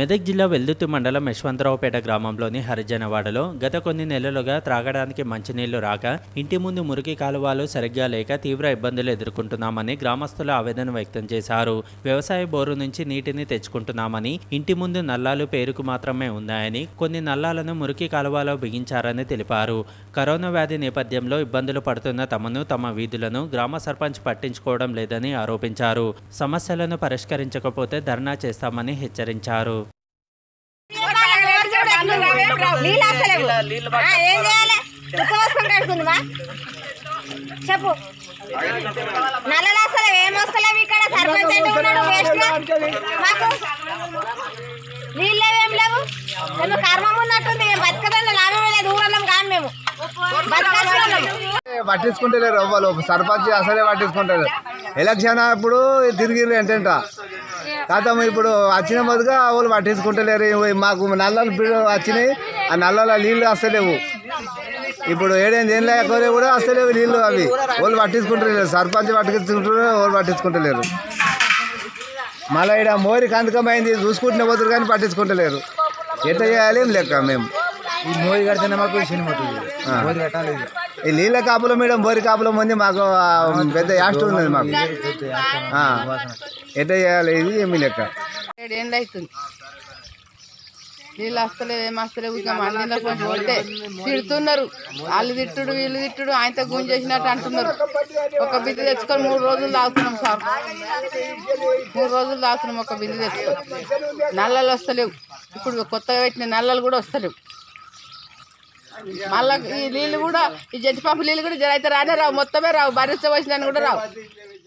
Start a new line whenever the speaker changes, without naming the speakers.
మెదక్ జిల్లా వెల్దుర్తి మండలం యశ్వంతరావుపేట గ్రామంలోని హరిజనవాడలో గత కొన్ని నెలలుగా త్రాగడానికి మంచినీళ్లు రాక ఇంటి ముందు మురికి కాలువలు సరిగ్గా లేక తీవ్ర ఇబ్బందులు ఎదుర్కొంటున్నామని గ్రామస్తులు ఆవేదన వ్యక్తం చేశారు వ్యవసాయ బోరు నుంచి నీటిని తెచ్చుకుంటున్నామని ఇంటి ముందు నల్లాలు పేరుకు మాత్రమే ఉన్నాయని కొన్ని నల్లాలను మురికి కాలువలో బిగించారని తెలిపారు కరోనా వ్యాధి నేపథ్యంలో ఇబ్బందులు పడుతున్న తమను తమ వీధులను గ్రామ సర్పంచ్ పట్టించుకోవడం లేదని ఆరోపించారు సమస్యలను పరిష్కరించకపోతే ధర్నా చేస్తామని హెచ్చరించారు
నీళ్ళు వస్తలేవు ఆ, ఏం చేయాలి ఉచ్చవస్తం కడుకుందిమా చెప్పు నల్లలు వస్తలేవు ఏం వస్తలేవు ఇక్కడ సర్పంచ్ అంటే ఉన్నాడు వేస్ట్ గా మాకు నీళ్ళు లేవు ఏం లేవు ఏమో కర్మం ఉన్నట్టుంది మేము బతకదండి లాభమే లేదు ఊరలం కాదు మేము బతకాల్సిన
పట్టించుకుంటలేరు ఎవ్వరు సర్పంచ్ అసలే పట్టించుకుంటారు ఎలక్షన్ అప్పుడు తిరిగి ఎంటెంట కాదమ్మ ఇప్పుడు వచ్చిన బదుగా వాళ్ళు పట్టించుకుంటలేరు ఇవి మాకు నల్లలు పిల్ల వచ్చినాయి ఆ నల్లల నీళ్ళు వస్తలేవు ఇప్పుడు ఏడేంది ఏం లేకపోతే కూడా వస్తలేవు నీళ్ళు అవి వాళ్ళు పట్టించుకుంటలేరు సర్పంచ్ పట్టించుకుంటారు వాళ్ళు పట్టించుకుంటలేరు మళ్ళీ ఇక్కడ మోరి కందకమైంది చూసుకుంటున్న పోతురు కానీ పట్టించుకుంటలేరు ఎట్లా చేయాలి ఏం లెక్క మేము
ఈ మోయి కడితేనే మాకు సినిమా అవుతుంది
ఆ.
మోయి కట్టాలి ఇది.
ఈ నీళ్ళ కాపుల మేడం బోరి కాపులం ఉంది మాకు ఆ, పెద్ద యాస్ట్ ఉన్నది మాకు ఆ. ఎట్లా చేయాలి ఇది ఏమి లెక్క
ఏడేళ్ళు అవుతుంది నీళ్ళు వస్తలేవు ఏం వస్తలేవు ఇక మందిలో కొంచెం కొడితే తిడుతున్నారు వాళ్ళు తిట్టుడు వీళ్ళు తిట్టుడు ఆయనతో గుంజేసినట్టు అంటున్నారు ఒక బిందె తెచ్చుకొని మూడు రోజులు తాగుతున్నాం సార్ మూడు రోజులు తాగుతున్నాం ఒక బిందె తెచ్చుకొని నల్లలు వస్తలేవు ఇప్పుడు కొత్తగా పెట్టిన నల్లలు కూడా వస్తలేవు మళ్ళా ఈ నీళ్ళు కూడా ఈ జట్టి పంపు నీళ్ళు కూడా జర అయితే రానే రావు మొత్తమే రావు భరిస్తే వచ్చినా కూడా రావు